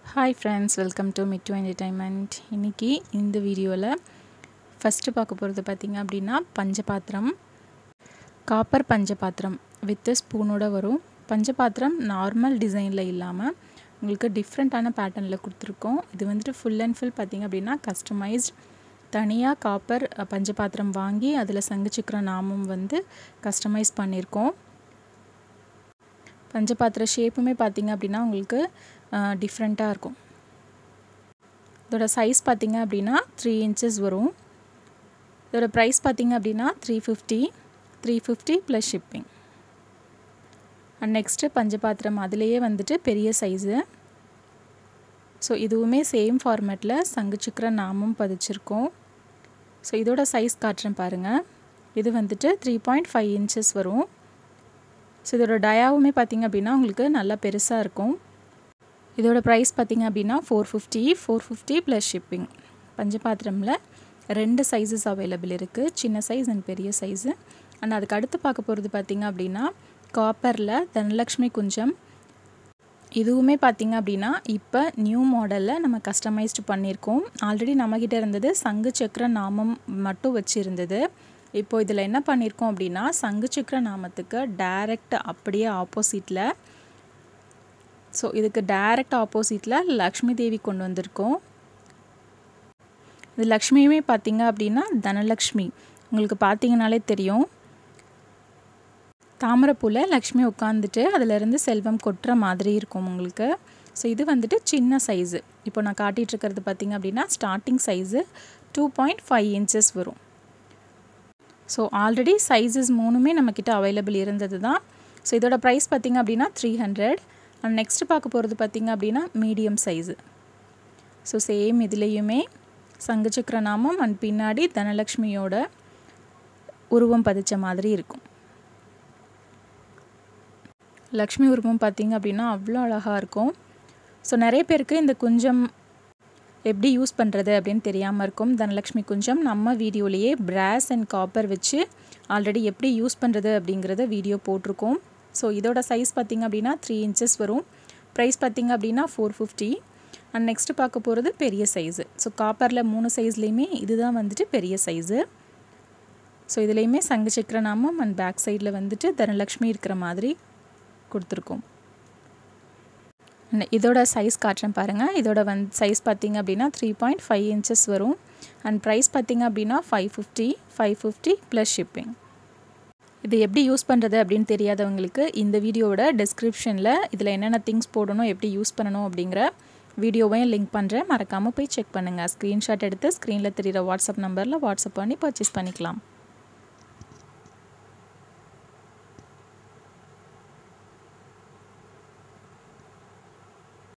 hi friends welcome to mid to entertainment இன்றைக்கி இந்த வீடியோவில் ஃபஸ்ட்டு பார்க்க போகிறது பார்த்திங்க அப்படின்னா பஞ்சபாத்திரம் காப்பர் பஞ்சபாத்திரம் வித் ஸ்பூனோட வரும் பஞ்சபாத்திரம் நார்மல் டிசைனில் இல்லாமல் உங்களுக்கு டிஃப்ரெண்ட்டான பேட்டர்னில் கொடுத்துருக்கோம் இது வந்துட்டு ஃபுல் அண்ட் ஃபுல் பார்த்திங்க அப்படின்னா கஸ்டமைஸ்ட் தனியாக காப்பர் பஞ்சபாத்திரம் வாங்கி அதில் சங்குச்சிக்கிற நாமம் வந்து கஸ்டமைஸ் பண்ணியிருக்கோம் பஞ்சபாத்திர ஷேப்புமே பார்த்திங்க அப்படின்னா உங்களுக்கு டிஃப்ரெண்ட்டாக இருக்கும் இதோட சைஸ் பார்த்திங்க அப்படின்னா த்ரீ இன்ச்சஸ் வரும் இதோட ப்ரைஸ் பார்த்திங்க அப்படின்னா three fifty three fifty plus shipping and next பஞ்சபாத்திரம் அதுலேயே வந்துட்டு பெரிய சைஸு ஸோ இதுவுமே சேம் ஃபார்மேட்டில் சங்குச்சுக்கிற நாமும் பதிச்சிருக்கோம் ஸோ இதோட சைஸ் காட்டுறேன் பாருங்கள் இது வந்துட்டு த்ரீ பாயிண்ட் ஃபைவ் இன்ச்சஸ் வரும் ஸோ இதோட டயாவுமே பார்த்திங்க அப்படின்னா உங்களுக்கு நல்லா பெருசாக இருக்கும் இதோட ப்ரைஸ் பார்த்திங்க அப்படின்னா four fifty four fifty plus shipping பஞ்சபாத்திரமில் ரெண்டு சைஸஸ் அவைலபிள் இருக்குது சின்ன சைஸ் அண்ட் பெரிய சைஸு அண்ட் அதுக்கு அடுத்து பார்க்க போகிறது பார்த்திங்க அப்படின்னா காப்பரில் தனலக்ஷ்மி குஞ்சம் இதுவுமே பார்த்திங்க அப்படின்னா இப்போ நியூ மாடலில் நம்ம கஸ்டமைஸ்டு பண்ணியிருக்கோம் ஆல்ரெடி நம்மக்கிட்ட இருந்தது சங்கு சக்கர நாமம் மட்டும் வச்சுருந்தது இப்போது இதில் என்ன பண்ணியிருக்கோம் அப்படின்னா சங்கு சக்கர நாமத்துக்கு டைரக்ட் அப்படியே ஆப்போசிட்டில் ஸோ இதுக்கு டைரக்ட் ஆப்போசிட்டில் லக்ஷ்மி தேவி கொண்டு வந்திருக்கோம் இது லக்ஷ்மியுமே பார்த்தீங்க அப்படின்னா தனலக்ஷ்மி உங்களுக்கு பார்த்தீங்கனாலே தெரியும் தாமரைப்பூவில் லக்ஷ்மி உட்காந்துட்டு அதிலிருந்து செல்வம் கொட்டுற மாதிரி இருக்கும் உங்களுக்கு ஸோ இது வந்துட்டு சின்ன சைஸு இப்போ நான் காட்டிகிட்டு இருக்கிறது பார்த்திங்க அப்படின்னா starting size two point five inches வரும் ஸோ ஆல்ரெடி சைஸஸ் மூணுமே நம்மக்கிட்ட அவைலபிள் இருந்தது தான் ஸோ இதோட ப்ரைஸ் பார்த்திங்க அப்படின்னா த்ரீ ஹண்ட்ரட் அண்ட் நெக்ஸ்ட்டு பார்க்க போகிறது பார்த்திங்க அப்படின்னா மீடியம் சைஸு ஸோ சேம் இதுலேயுமே சங்குச்சக்கர நாமம் அண்ட் பின்னாடி தனலக்ஷ்மியோட உருவம் பதிச்ச மாதிரி இருக்கும் லக்ஷ்மி உருவம் பார்த்திங்க அப்படின்னா அவ்வளோ அழகாக இருக்கும் ஸோ நிறைய பேருக்கு இந்த குஞ்சம் எப்படி யூஸ் பண்ணுறது அப்படின்னு தெரியாமல் இருக்கும் தனலக்ஷ்மி குஞ்சம் நம்ம வீடியோலேயே பிராஸ் அண்ட் காப்பர் வச்சு ஆல்ரெடி எப்படி யூஸ் பண்ணுறது அப்படிங்கிறத வீடியோ போட்டிருக்கோம் ஸோ இதோட சைஸ் பார்த்திங்க அப்படின்னா த்ரீ இன்ச்சஸ் வரும் ப்ரைஸ் பார்த்திங்க அப்படின்னா ஃபோர் ஃபிஃப்டி அண்ட் நெக்ஸ்ட்டு பார்க்க போகிறது பெரிய சைஸு ஸோ காப்பரில் மூணு சைஸ்லேயுமே இதுதான் வந்துட்டு பெரிய சைஸு ஸோ இதுலேயுமே சங்கு சக்கர நாமம் அண்ட் பேக் சைடில் வந்துட்டு தனலக்ஷ்மி இருக்கிற மாதிரி கொடுத்துருக்கோம் இதோட சைஸ் காட்டுறேன் பாருங்கள் இதோட வந் சைஸ் பார்த்திங்க அப்படின்னா த்ரீ பாயிண்ட் ஃபைவ் இன்ச்சஸ் வரும் அண்ட் ப்ரைஸ் பார்த்திங்க அப்படின்னா five fifty five fifty plus shipping இது எப்படி யூஸ் பண்ணுறது அப்படின்னு தெரியாதவங்களுக்கு இந்த வீடியோவோட டிஸ்கிரிப்ஷனில் இதில் என்னென்ன திங்ஸ் போடணும் எப்படி யூஸ் பண்ணணும் அப்படிங்கிற வீடியோவையும் லிங்க் பண்ணுறேன் மறக்காமல் போய் செக் பண்ணுங்கள் ஸ்க்ரீன்ஷாட் எடுத்து ஸ்க்ரீனில் தெரிகிற வாட்ஸ்அப் நம்பரில் வாட்ஸ்அப் பண்ணி பர்ச்சேஸ் பண்ணிக்கலாம்